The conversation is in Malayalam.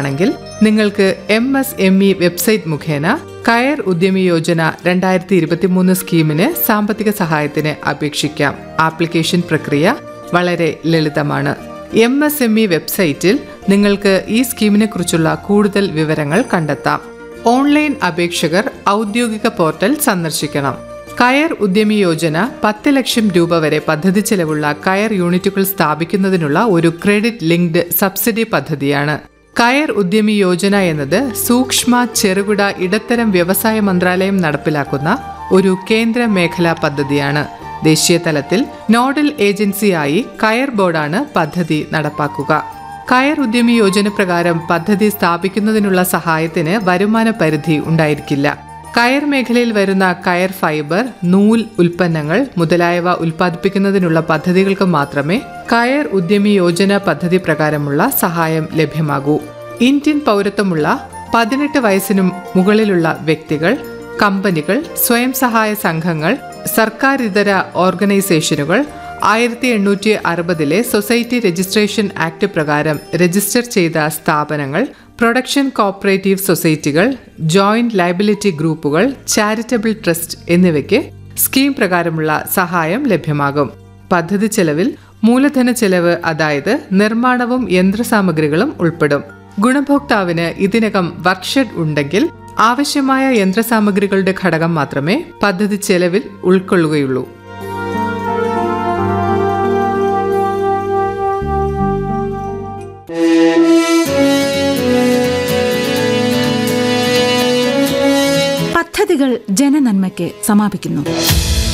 ആണെങ്കിൽ നിങ്ങൾക്ക് M S M E website മുഖേന കയർ ഉദ്യമി യോജന രണ്ടായിരത്തി ഇരുപത്തിമൂന്ന് സ്കീമിന് സാമ്പത്തിക സഹായത്തിന് അപേക്ഷിക്കാം ആപ്ലിക്കേഷൻ പ്രക്രിയ വളരെ ലളിതമാണ് എം എസ് എം ഇ വെബ്സൈറ്റിൽ നിങ്ങൾക്ക് ഈ സ്കീമിനെ കുറിച്ചുള്ള കൂടുതൽ വിവരങ്ങൾ കണ്ടെത്താം ഓൺലൈൻ അപേക്ഷകർ ഔദ്യോഗിക പോർട്ടൽ സന്ദർശിക്കണം കയർ ഉദ്യമി യോജന പത്ത് ലക്ഷം രൂപ വരെ പദ്ധതി ചെലവുള്ള കയർ യൂണിറ്റുകൾ സ്ഥാപിക്കുന്നതിനുള്ള ഒരു ക്രെഡിറ്റ് ലിങ്ക്ഡ് സബ്സിഡി പദ്ധതിയാണ് കയർ ഉദ്യമി യോജന എന്നത് സൂക്ഷ്മ ചെറുകിട ഇടത്തരം വ്യവസായ മന്ത്രാലയം നടപ്പിലാക്കുന്ന ഒരു കേന്ദ്ര മേഖലാ പദ്ധതിയാണ് ദേശീയ തലത്തിൽ നോഡൽ ഏജൻസിയായി കയർ ബോർഡാണ് പദ്ധതി നടപ്പാക്കുക കയർ ഉദ്യമി യോജന പ്രകാരം പദ്ധതി സ്ഥാപിക്കുന്നതിനുള്ള സഹായത്തിന് വരുമാന പരിധി ഉണ്ടായിരിക്കില്ല കയർ മേഖലയിൽ വരുന്ന കയർ ഫൈബർ നൂൽ ഉൽപ്പന്നങ്ങൾ മുതലായവ ഉൽപ്പാദിപ്പിക്കുന്നതിനുള്ള പദ്ധതികൾക്ക് മാത്രമേ കയർ ഉദ്യമി യോജന പദ്ധതി പ്രകാരമുള്ള സഹായം ലഭ്യമാകൂ ഇന്ത്യൻ പൗരത്വമുള്ള പതിനെട്ട് വയസ്സിനും മുകളിലുള്ള വ്യക്തികൾ കമ്പനികൾ സ്വയം സഹായ സംഘങ്ങൾ സർക്കാരിതര ഓർഗനൈസേഷനുകൾ ആയിരത്തി എണ്ണൂറ്റി അറുപതിലെ സൊസൈറ്റി രജിസ്ട്രേഷൻ ആക്ട് പ്രകാരം രജിസ്റ്റർ ചെയ്ത സ്ഥാപനങ്ങൾ പ്രൊഡക്ഷൻ കോപ്പറേറ്റീവ് സൊസൈറ്റികൾ ജോയിന്റ് ലയബിലിറ്റി ഗ്രൂപ്പുകൾ ചാരിറ്റബിൾ ട്രസ്റ്റ് എന്നിവയ്ക്ക് സ്കീം പ്രകാരമുള്ള സഹായം ലഭ്യമാകും പദ്ധതി ചെലവിൽ മൂലധന ചെലവ് അതായത് നിർമ്മാണവും യന്ത്രസാമഗ്രികളും ഉൾപ്പെടും ഗുണഭോക്താവിന് ഇതിനകം വർക്ക്ഷെഡ് ഉണ്ടെങ്കിൽ ആവശ്യമായ യന്ത്രസാമഗ്രികളുടെ ഘടകം മാത്രമേ പദ്ധതി ചെലവിൽ ഉൾക്കൊള്ളുകയുള്ളൂ പദ്ധതികൾ ജനനന്മയ്ക്ക് സമാപിക്കുന്നു